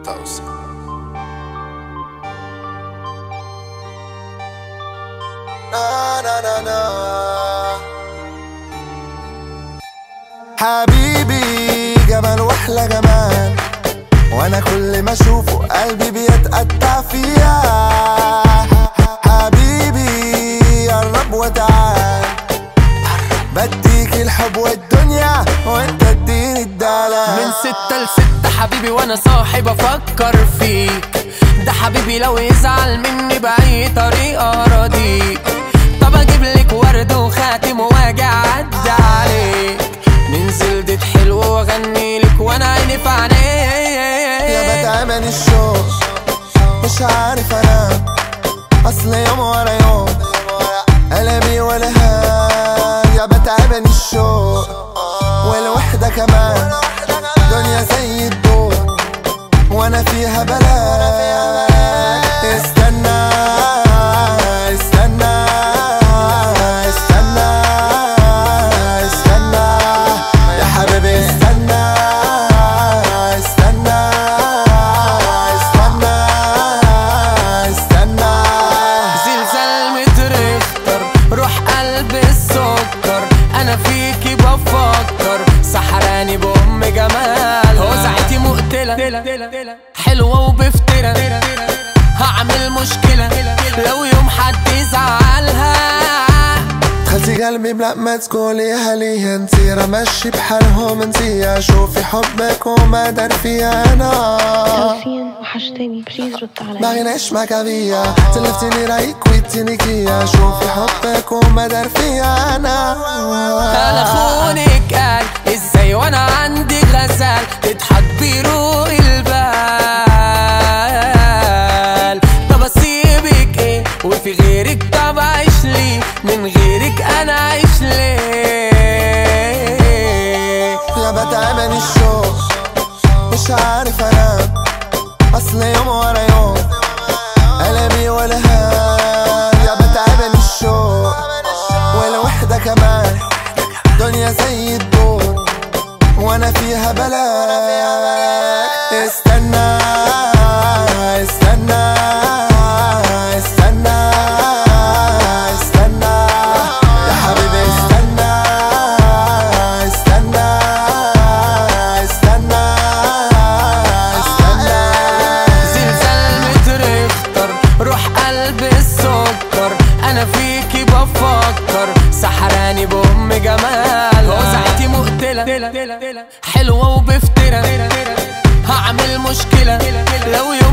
توصي نا نا نا نا حبيبي جمال واحلى جمال وانا كل ما اشوفه قلبي بيتقطع فيها حبيبي قرب وتعال بديك الحب والدنيا وانت اديني الدلال من ستة لستة حبيبي وانا صاحي بفكر فيك ده حبيبي لو يزعل مني بأي طريقة راضيك طب اجيب لك ورد وخاتم واجي اعدي عليك ننزل ديت حلو واغني لك وانا عيني في يا عينيك بتعمل الشوق مش عارف انام اصل يوم ورا يوم قلبي ولا هان يا بتعبني الشوق والوحدة كمان دنيا زي الدور وانا فيها بلاك استنى استنى استنى استنى يا حبيبي استنى استنى استنى استنى زلزال مترختر روح قلب السكر انا فيكي بفكر سحراني بأم جمال وزعتي مقتلة حلوة وبفترة هعمل مشكلة لو يوم حد يزعلها خلتي قلبي بلا ما تقوليها لي انتي رمشي بحالهم انتي شوفي حبك وما دار فيها انا سلفيا وحشتني بليز رد ما علي غناش معك بيا تلفتني رايك ويتني كيا شوفي حبك وما دار فيها انا انا خونك قال ازاي وانا عندي غزال تضحك بروق البال طب اسيبك ايه وفي غيرك طب اعيش ليه من غيرك انا اعيش ليه يا بتعمل الشوق مش عارف انام اصل يوم ورا يوم قلبي ولا هان يا بتعمل الشوق والوحدة كمان دنيا زي الدور وانا فيها بلاك استنى استنى استنى استنى يا حبيبي استنى استنى استنى استنى زلزال مترختر روح قلب السكر انا فيكي بفكر سحراني بأم جمال وزعتي مقتلة حلوة وبفترة هعمل مشكلة لو